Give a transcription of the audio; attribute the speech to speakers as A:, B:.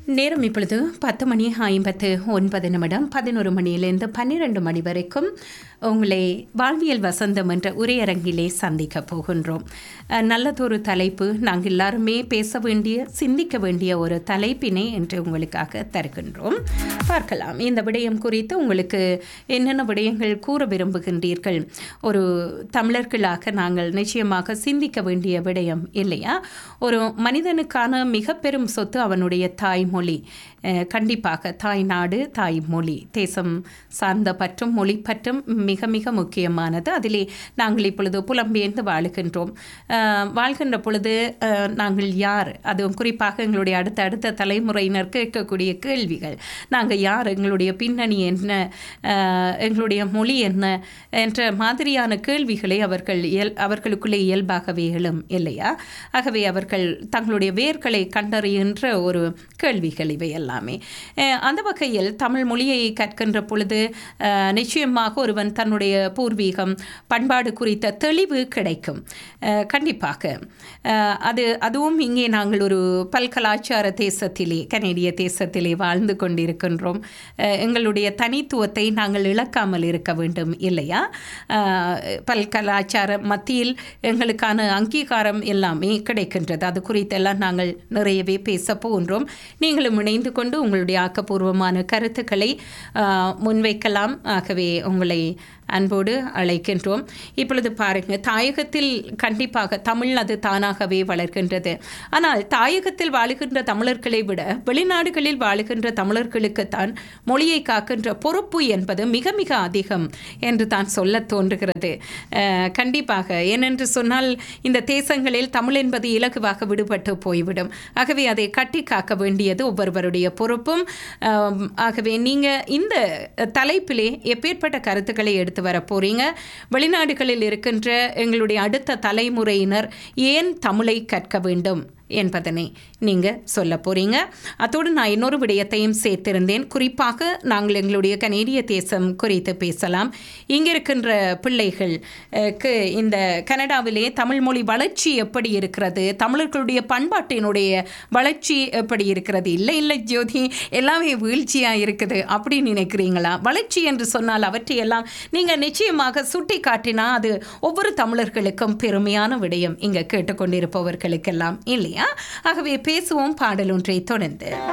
A: நேரம் இப்பொழுது பத்து மணி ஐம்பத்து ஒன்பது நிமிடம் பதினோரு மணியிலிருந்து பன்னிரண்டு மணி வரைக்கும் உங்களை வாழ்வியல் வசந்தம் என்ற உரையரங்கிலே சந்திக்க போகின்றோம் அஹ், நல்லதொரு தலைப்பு நாங்கள் எல்லாருமே பேச வேண்டிய சிந்திக்க வேண்டிய ஒரு தலைப்பினை என்று உங்களுக்காக தருகின்றோம் பார்க்கலாம் இந்த விடயம் குறித்து உங்களுக்கு என்னென்ன விடயங்கள் கூற விரும்புகின்றீர்கள் ஒரு தமிழர்களாக நாங்கள் நிச்சயமாக சிந்திக்க வேண்டிய விடயம் இல்லையா ஒரு மனிதனுக்கான மிக பெரும் சொத்து அவனுடைய தாய்மொழி அஹ், கண்டிப்பாக தாய்நாடு தாய்மொழி தேசம் சார்ந்த பற்றும் மொழி பற்றும் மிக மிக முக்கியமானது அதிலே நாங்கள் இப்பொழுது புலம்பெயர்ந்து வாழுகின்றோம் அஹ், வாழ்கின்ற பொழுது அஹ், நாங்கள் யார் அதுவும் குறிப்பாக எங்களுடைய அடுத்த அடுத்த தலைமுறையினர் கேட்கக்கூடிய கேள்விகள் நாங்கள் யார் எங்களுடைய பின்னணி என்ன அஹ், எங்களுடைய மொழி என்ன என்ற மாதிரியான கேள்விகளை அவர்கள் இயல் அவர்களுக்குள்ளே இயல்பாகவே எழும் இல்லையா ஆகவே அவர்கள் தங்களுடைய வேர்களை கண்டறிகின்ற ஒரு கேள்விகள் இவை எல்லாமே அஹ், அந்த வகையில் தமிழ் மொழியை கற்கின்ற பொழுது அஹ், நிச்சயமாக ஒருவன் தன்னுடைய பூர்வீகம் பண்பாடு குறித்த தெளிவு கிடைக்கும் அஹ், கண்டிப்பாக அஹ், அது அதுவும் இங்கே நாங்கள் ஒரு பல்கலாச்சார தேசத்திலே கனேடிய தேசத்திலே வாழ்ந்து கொண்டிருக்கின்றோம் அஹ், எங்களுடைய தனித்துவத்தை நாங்கள் இழக்காமல் இருக்க வேண்டும் இல்லையா அஹ், பல்கலாச்சார மத்தியில் எங்களுக்கான அங்கீகாரம் எல்லாமே கிடைக்கின்றது அது குறித்தெல்லாம் நாங்கள் நிறையவே பேச போகின்றோம் நீங்களும் இணைந்து கொண்டு உங்களுடைய ஆக்கப்பூர்வமான கருத்துக்களை அஹ், முன்வைக்கலாம் ஆகவே உங்களை அன்போடு அழைக்கின்றோம் இப்பொழுது பாருங்க தாயகத்தில் கண்டிப்பாக தமிழ் அது தானாகவே வளர்கின்றது ஆனால் தாயகத்தில் வாழுகின்ற தமிழர்களை விட வெளிநாடுகளில் வாழுகின்ற தமிழர்களுக்குத்தான் மொழியை காக்கின்ற பொறுப்பு என்பது மிக மிக அதிகம் என்று தான் சொல்ல தோன்றுகிறது அஹ், கண்டிப்பாக ஏனென்று சொன்னால் இந்த தேசங்களில் தமிழ் என்பது இலகுவாக விடுபட்டு போய்விடும் ஆகவே அதை கட்டி காக்க வேண்டியது ஒவ்வொருவருடைய பொறுப்பும் அஹ், ஆகவே நீங்கள் இந்த தலைப்பிலே எப்பேற்பட்ட கருத்துக்களை எடுத்து வர போறீங்க வெளிநாடுகளில் இருக்கின்ற எங்களுடைய அடுத்த தலைமுறையினர் ஏன் தமிழை கற்க வேண்டும் என்பதனை நீங்கள் சொல்ல போகிறீங்க அதோடு நான் இன்னொரு விடயத்தையும் சேர்த்திருந்தேன் குறிப்பாக நாங்கள் எங்களுடைய கனேடிய தேசம் குறித்து பேசலாம் இங்கே இருக்கின்ற பிள்ளைகள் அஹ், க்கு இந்த கனடாவிலே தமிழ் மொழி வளர்ச்சி எப்படி இருக்கிறது தமிழர்களுடைய பண்பாட்டினுடைய வளர்ச்சி எப்படி இருக்கிறது இல்லை இல்லை ஜோதி எல்லாமே வீழ்ச்சியாக இருக்குது அப்படின்னு நினைக்கிறீங்களா வளர்ச்சி என்று சொன்னால் அவற்றையெல்லாம் நீங்கள் நிச்சயமாக சுட்டி காட்டினா அது ஒவ்வொரு தமிழர்களுக்கும் பெருமையான விடயம் இங்கே கேட்டுக்கொண்டிருப்பவர்களுக்கெல்லாம் இல்லையா ஆகவே பேசுவோம் பாடல் ஒன்றை தொடர்ந்து